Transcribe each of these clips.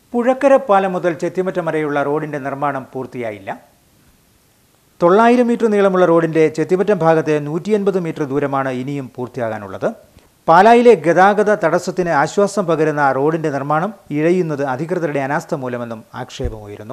പുഴക്കര പാലം മുതൽ ചെത്തിമറ്റം വരെയുള്ള റോഡിന്റെ നിർമ്മാണം പൂർത്തിയായില്ല തൊള്ളായിരം മീറ്റർ നീളമുള്ള റോഡിന്റെ ചെത്തിമറ്റം ഭാഗത്തെ നൂറ്റി എൺപത് മീറ്റർ ദൂരമാണ് ഇനിയും പൂർത്തിയാകാനുള്ളത് പാലായിലെ ഗതാഗത തടസ്സത്തിന് ആശ്വാസം പകരുന്ന റോഡിന്റെ നിർമ്മാണം ഇഴയുന്നത് അധികൃതരുടെ അനാസ്ഥ മൂലമെന്നും ആക്ഷേപമുയരുന്നു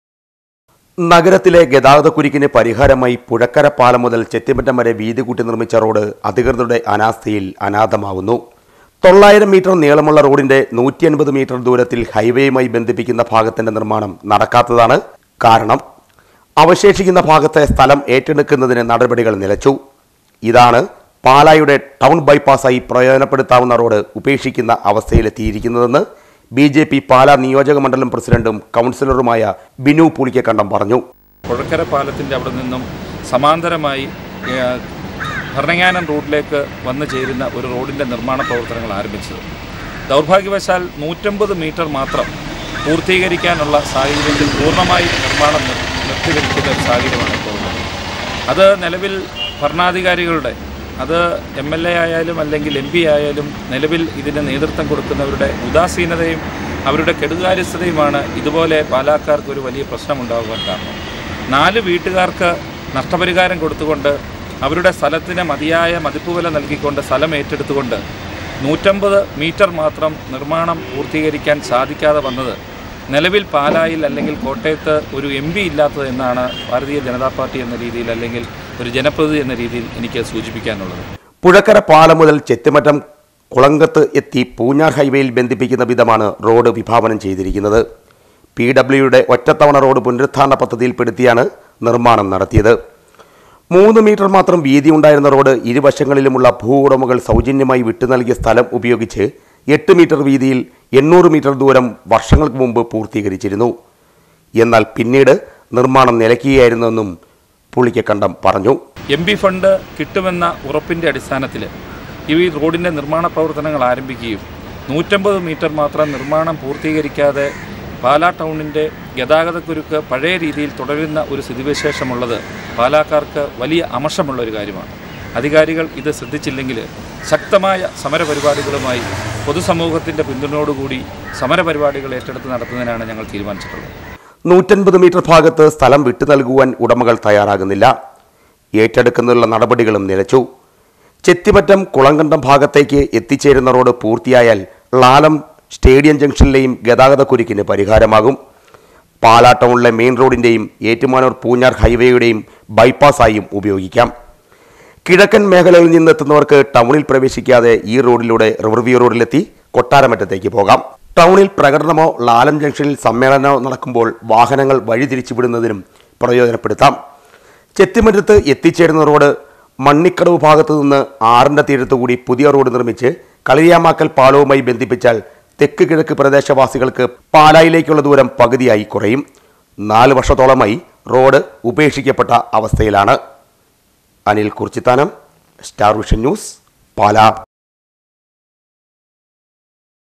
നഗരത്തിലെ ഗതാഗതക്കുരുക്കിന് പരിഹാരമായി പുഴക്കര പാലം മുതൽ ചെത്തിമറ്റം വരെ വീതി കൂട്ടി നിർമ്മിച്ച റോഡ് അധികൃതരുടെ അനാസ്ഥയിൽ അനാഥമാവുന്നു തൊള്ളായിരം മീറ്റർ നീളമുള്ള റോഡിന്റെ നൂറ്റി അൻപത് മീറ്റർ ദൂരത്തിൽ ഹൈവേയുമായി ബന്ധിപ്പിക്കുന്ന ഭാഗത്തിന്റെ നിർമ്മാണം നടക്കാത്തതാണ് കാരണം അവശേഷിക്കുന്ന ഭാഗത്തെ സ്ഥലം ഏറ്റെടുക്കുന്നതിന് നടപടികൾ നിലച്ചു ഇതാണ് പാലായുടെ ടൗൺ ബൈപ്പാസായി പ്രയോജനപ്പെടുത്താവുന്ന റോഡ് ഉപേക്ഷിക്കുന്ന അവസ്ഥയിലെത്തിയിരിക്കുന്നതെന്ന് ബി ജെ പി പാലാ നിയോജക മണ്ഡലം പ്രസിഡന്റും കൗൺസിലറുമായ ബിനു പുളിക്കക്കണ്ടം പറഞ്ഞു പുഴക്കര പാലത്തിൻ്റെ അവിടെ നിന്നും സമാന്തരമായി ഏഹ്, ഭരണങ്ങാനം റൂട്ടിലേക്ക് വന്നു ചേരുന്ന ഒരു റോഡിൻ്റെ നിർമ്മാണ പ്രവർത്തനങ്ങൾ ആരംഭിച്ചത് ദൗർഭാഗ്യവശാൽ നൂറ്റമ്പത് മീറ്റർ മാത്രം പൂർത്തീകരിക്കാനുള്ള സാഹചര്യത്തിൽ പൂർണ്ണമായി നിർമ്മാണം നിർ- നിർത്തിവെക്കുന്ന ഒരു സാഹചര്യമാണ് ഇപ്പോൾ ഉള്ളത് അത് നിലവിൽ ഭരണാധികാരികളുടെ അത് എം എൽ എ ആയാലും അല്ലെങ്കിൽ എം പി ആയാലും നിലവിൽ ഇതിന് നേതൃത്വം കൊടുക്കുന്നവരുടെ ഉദാസീനതയും അവരുടെ കെടുകാര്യസ്ഥതയുമാണ് ഇതുപോലെ പാലാക്കാർക്ക് ഒരു വലിയ പ്രശ്നമുണ്ടാകുവാൻ കാരണം നാല് വീട്ടുകാർക്ക് നഷ്ടപരിഹാരം കൊടുത്തുകൊണ്ട് അവരുടെ സ്ഥലത്തിന് മതിയായ മതിപ്പ് വില നൽകിക്കൊണ്ട് സ്ഥലം ഏറ്റെടുത്തുകൊണ്ട് നൂറ്റമ്പത് മീറ്റർ മാത്രം നിർമ്മാണം പൂർത്തീകരിക്കാൻ സാധിക്കാതെ വന്നത് നിലവിൽ പാലായിൽ അല്ലെങ്കിൽ കോട്ടയത്ത് ഒരു എം പി ഇല്ലാത്തത് എന്നാണ് ഭാരതീയ ജനതാ പാർട്ടി എന്ന രീതിയിൽ അല്ലെങ്കിൽ ഒരു ജനപ്രതിനിധി എന്ന രീതിയിൽ എനിക്ക് സൂചിപ്പിക്കാനുള്ളത് പുഴക്കര പാലം മുതൽ ചെത്തിമറ്റം കുളങ്കത്ത് എത്തി പൂഞ്ഞാർ ഹൈവേയിൽ ബന്ധിപ്പിക്കുന്ന വിധമാണ് റോഡ് വിഭാവനം ചെയ്തിരിക്കുന്നത് പി ഡബ്ല്യുയുടെ ഒറ്റത്തവണ റോഡ് പുനരുദ്ധാരണ പദ്ധതിയിൽപ്പെടുത്തിയാണ് നിർമ്മാണം നടത്തിയത് മൂന്ന് മീറ്റർ മാത്രം വീതി ഉണ്ടായിരുന്ന റോഡ് ഇരുവശങ്ങളിലുമുള്ള ഭൂ ഉടമകൾ സൗജന്യമായി വിട്ടു നൽകിയ സ്ഥലം ഉപയോഗിച്ച് എട്ട് മീറ്റർ വീതിയിൽ എണ്ണൂറ് മീറ്റർ ദൂരം വർഷങ്ങൾക്ക് മുമ്പ് പൂർത്തീകരിച്ചിരുന്നു എന്നാൽ പിന്നീട് നിർമ്മാണം നിലയ്ക്കുകയായിരുന്നെന്നും പുളിക്കക്കണ്ടം പറഞ്ഞു എം പി ഫണ്ട് കിട്ടുമെന്ന ഉറപ്പിൻ്റെ അടിസ്ഥാനത്തിൽ ഈ റോഡിൻ്റെ നിർമ്മാണ പ്രവർത്തനങ്ങൾ ആരംഭിക്കുകയും നൂറ്റമ്പത് മീറ്റർ മാത്രം നിർമ്മാണം പൂർത്തീകരിക്കാതെ പാലാ ടൗണിൻ്റെ ഗതാഗതക്കുരുക്ക് പഴയ രീതിയിൽ തുടരുന്ന ഒരു സ്ഥിതിവിശേഷമുള്ളത് പാലാക്കാർക്ക് വലിയ അമർഷമുള്ള ഒരു കാര്യമാണ് അധികാരികൾ ഇത് ശ്രദ്ധിച്ചില്ലെങ്കിൽ ശക്തമായ സമരപരിപാടികളുമായി പൊതുസമൂഹത്തിൻ്റെ പിന്തുണയോടുകൂടി സമരപരിപാടികൾ ഏറ്റെടുത്ത് നടത്തുന്നതിനാണ് ഞങ്ങൾ തീരുമാനിച്ചിട്ടുള്ളത് നൂറ്റൻപത് മീറ്റർ ഭാഗത്ത് സ്ഥലം വിട്ടു നൽകുവാൻ ഉടമകൾ തയ്യാറാകുന്നില്ല ഏറ്റെടുക്കുന്നതിനുള്ള നടപടികളും നിലച്ചു ചെത്തിമറ്റം കുളങ്കണ്ടം ഭാഗത്തേക്ക് എത്തിച്ചേരുന്ന റോഡ് പൂർത്തിയായാൽ ലാലം സ്റ്റേഡിയം ജംഗ്ഷനിലെയും ഗതാഗതക്കുരുക്കിന് പരിഹാരമാകും പാലാ ടൗണിലെ മെയിൻ റോഡിൻ്റെയും ഏറ്റുമാനൂർ പൂഞ്ഞാർ ഹൈവേയുടെയും ബൈപ്പാസായും ഉപയോഗിക്കാം കിഴക്കൻ മേഖലയിൽ നിന്നെത്തുന്നവർക്ക് ടൗണിൽ പ്രവേശിക്കാതെ ഈ റോഡിലൂടെ റിവർവ്യൂ റോഡിലെത്തി കൊട്ടാരമറ്റത്തേക്ക് പോകാം ടൗണിൽ പ്രകടനമോ ലാലം ജംഗ്ഷനിൽ സമ്മേളനമോ നടക്കുമ്പോൾ വാഹനങ്ങൾ വഴിതിരിച്ചുവിടുന്നതിനും പ്രയോജനപ്പെടുത്താം ചെത്തിമറ്റത്ത് എത്തിച്ചേരുന്ന റോഡ് മണ്ണിക്കടവ് ഭാഗത്തു നിന്ന് ആറിൻ്റെ തീരത്തുകൂടി പുതിയ റോഡ് നിർമ്മിച്ച് കളിയാമാക്കൽ പാലവുമായി ബന്ധിപ്പിച്ചാൽ തെക്ക് കിഴക്ക് പ്രദേശവാസികൾക്ക് പാലായിലേക്കുള്ള ദൂരം പകുതിയായി കുറയും നാല് വർഷത്തോളമായി റോഡ് ഉപേക്ഷിക്കപ്പെട്ട അവസ്ഥയിലാണ് Anil Kurchithanam Star Vision News Pala